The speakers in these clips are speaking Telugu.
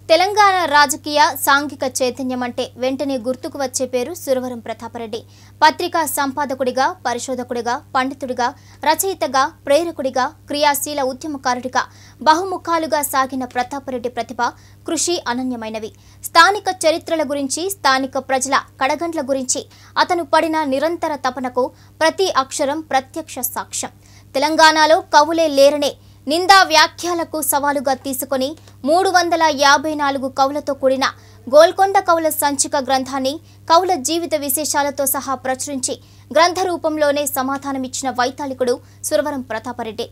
తెలంగాణ రాజకీయ సాంఘిక చైతన్యం అంటే వెంటనే గుర్తుకు వచ్చే పేరు సురవరం ప్రతాపరెడ్డి పత్రికా సంపాదకుడిగా పరిశోధకుడిగా పండితుడిగా రచయితగా ప్రేరకుడిగా క్రియాశీల ఉద్యమకారుడిగా బహుముఖాలుగా సాగిన ప్రతాపరెడ్డి ప్రతిభ కృషి అనన్యమైనవి స్థానిక చరిత్రల గురించి స్థానిక ప్రజల కడగండ్ల గురించి అతను పడిన నిరంతర తపనకు ప్రతి అక్షరం ప్రత్యక్ష సాక్ష్యం తెలంగాణలో కవులే లేరనే నిందా వ్యాఖ్యలకు సవాలుగా తీసుకొని మూడు వందల యాభై నాలుగు కవులతో కూడిన గోల్కొండ కవుల సంచిక గ్రంథాన్ని కవుల జీవిత విశేషాలతో సహా ప్రచురించి గ్రంథ రూపంలోనే సమాధానమిచ్చిన వైతాళికుడు సురవరం ప్రతాపరెడ్డి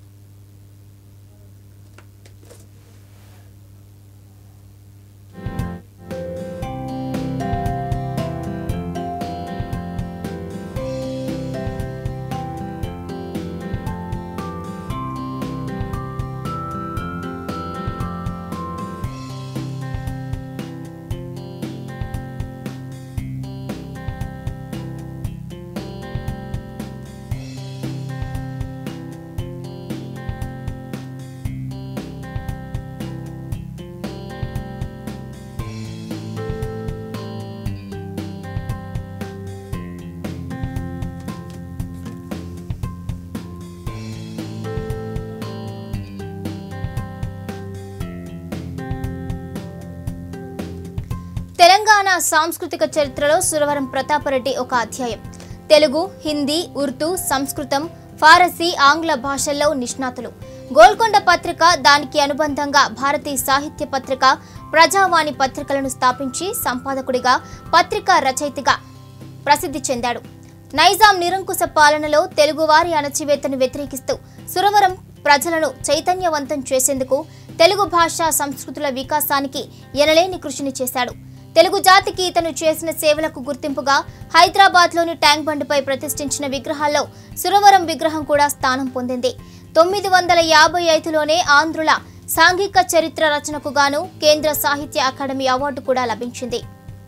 తెలంగాణ సాంస్కృతిక చరిత్రలో సురవరం ప్రతాపరెడ్డి ఒక అధ్యాయం తెలుగు హిందీ ఉర్దూ సంస్కృతం ఫారసీ ఆంగ్ల భాషల్లో నిష్ణాతులు గోల్కొండ పత్రిక దానికి అనుబంధంగా భారతీయ సాహిత్య పత్రిక ప్రజావాణి పత్రికలను స్థాపించి సంపాదకుడిగా పత్రికా రచయితగా ప్రసిద్ధి చెందాడు నైజాం నిరంకుశ పాలనలో తెలుగువారి అణచివేతను వ్యతిరేకిస్తూ సురవరం ప్రజలను చైతన్యవంతం చేసేందుకు తెలుగు భాష సంస్కృతుల వికాసానికి ఎనలేని కృషిని చేశాడు తెలుగు జాతికి ఇతను చేసిన సేవలకు గుర్తింపుగా హైదరాబాద్లోని ట్యాంక్ బండ్పై ప్రతిష్ఠించిన విగ్రహాల్లో సురవరం విగ్రహం కూడా స్థానం పొందింది తొమ్మిది వందల యాభై ఐదులోనే ఆంధ్రుల సాంఘిక చరిత్ర రచనకు గాను కేంద్ర సాహిత్య అకాడమీ అవార్డు కూడా లభించింది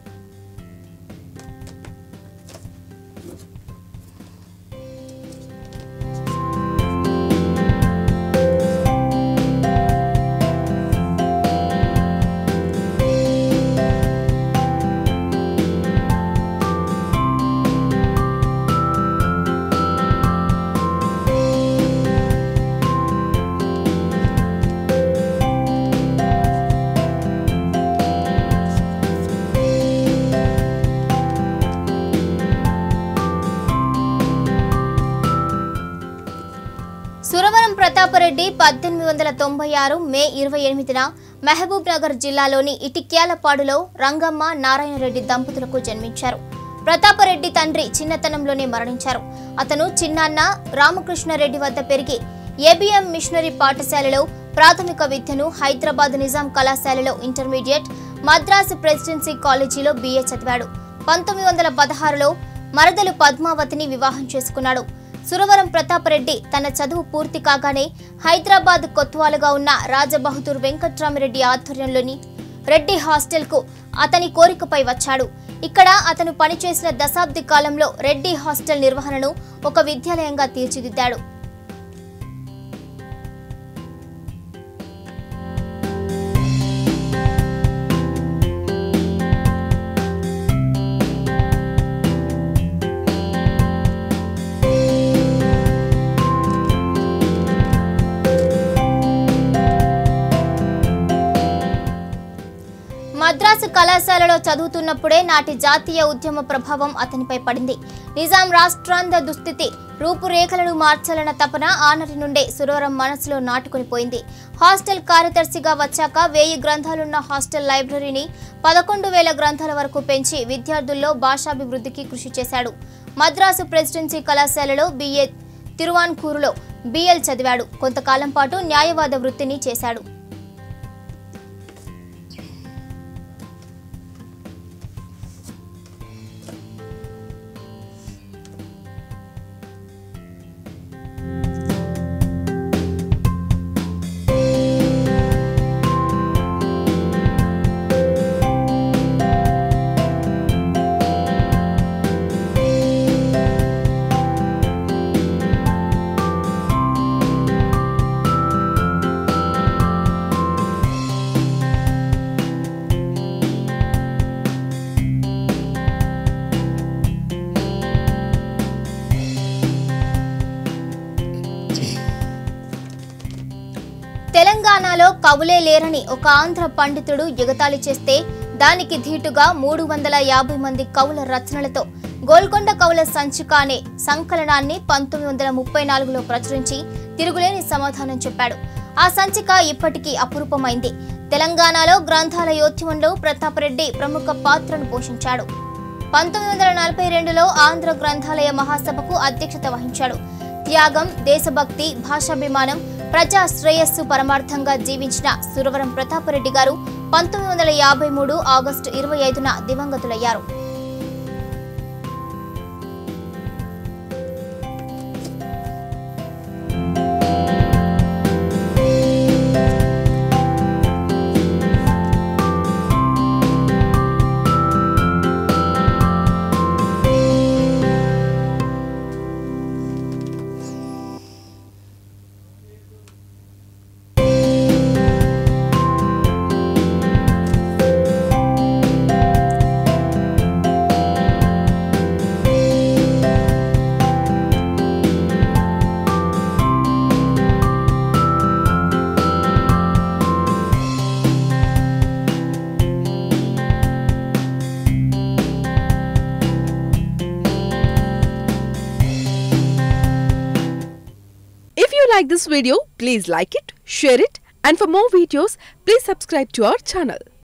సురవరం ప్రతాపరెడ్డి పద్దెనిమిది వందల తొంభై ఆరు మే ఇరవై ఎనిమిదిన మహబూబ్ నగర్ జిల్లాలోని ఇటిక్యాలపాడులో రంగమ్మ నారాయణరెడ్డి దంపతులకు జన్మించారు ప్రతాపరెడ్డి తండ్రి చిన్నతనంలోనే మరణించారు అతను చిన్నాన్న రామకృష్ణారెడ్డి వద్ద పెరిగి ఏబిఎం మిషనరీ పాఠశాలలో ప్రాథమిక విద్యను హైదరాబాద్ నిజాం కళాశాలలో ఇంటర్మీడియట్ మద్రాసు ప్రెసిడెన్సీ కాలేజీలో బీఏ చదివాడు పంతొమ్మిది వందల పదహారులో మరదలు పద్మావతిని వివాహం చేసుకున్నాడు సురవరం ప్రతాపరెడ్డి తన చదువు పూర్తి కాగానే హైదరాబాద్ కొత్వాలుగా ఉన్న రాజబహదూర్ వెంకట్రామిరెడ్డి ఆధ్వర్యంలోని రెడ్డి హాస్టల్కు అతని కోరికపై వచ్చాడు ఇక్కడ అతను పనిచేసిన దశాబ్ది కాలంలో రెడ్డి హాస్టల్ నిర్వహణను ఒక విద్యాలయంగా తీర్చిదిద్దాడు మద్రాసు కళాశాలలో చదువుతున్నప్పుడే నాటి జాతీయ ఉద్యమ ప్రభావం అతనిపై పడింది నిజాం రాష్ట్రాంధ దుస్థితి రూపురేఖలను మార్చాలన్న తపన ఆనటి నుండే సురవరం మనసులో నాటుకుని పోయింది హాస్టల్ కార్యదర్శిగా వచ్చాక వెయ్యి గ్రంథాలున్న హాస్టల్ లైబ్రరీని పదకొండు వేల గ్రంథాల వరకు పెంచి విద్యార్థుల్లో భాషాభివృద్ధికి కృషి చేశాడు మద్రాసు ప్రెసిడెన్సీ కళాశాలలో బిఏ తిరువాన్కూరులో బిఎల్ చదివాడు కొంతకాలం పాటు న్యాయవాద వృత్తిని చేశాడు తెలంగాణలో కవులే లేరని ఒక ఆంధ్ర పండితుడు ఎగతాళి చేస్తే దానికి ధీటుగా మూడు వందల యాభై మంది కవుల రచనలతో గోల్కొండ కవుల సంచిక అనే సంకలనాన్ని పంతొమ్మిది వందల ముప్పై నాలుగులో ప్రచురించి తిరుగులేని సమాధానం చెప్పాడు ఆ సంచిక ఇప్పటికీ అపురూపమైంది తెలంగాణలో గ్రంథాలయోద్యమంలో ప్రతాపరెడ్డి ప్రముఖ పాత్రను పోషించాడు పంతొమ్మిది వందల నలభై రెండులో ఆంధ్ర గ్రంథాలయ మహాసభకు అధ్యక్షత వహించాడు త్యాగం దేశభక్తి భాషాభిమానం ప్రజా శ్రేయస్సు పరమార్థంగా జీవించిన సురవరం ప్రతాపరెడ్డి గారు పంతొమ్మిది వందల యాభై మూడు ఆగస్టు ఇరవై ఐదున దివంగతులయ్యారు If you like this video, please like it, share it, and for more videos, please subscribe to our channel.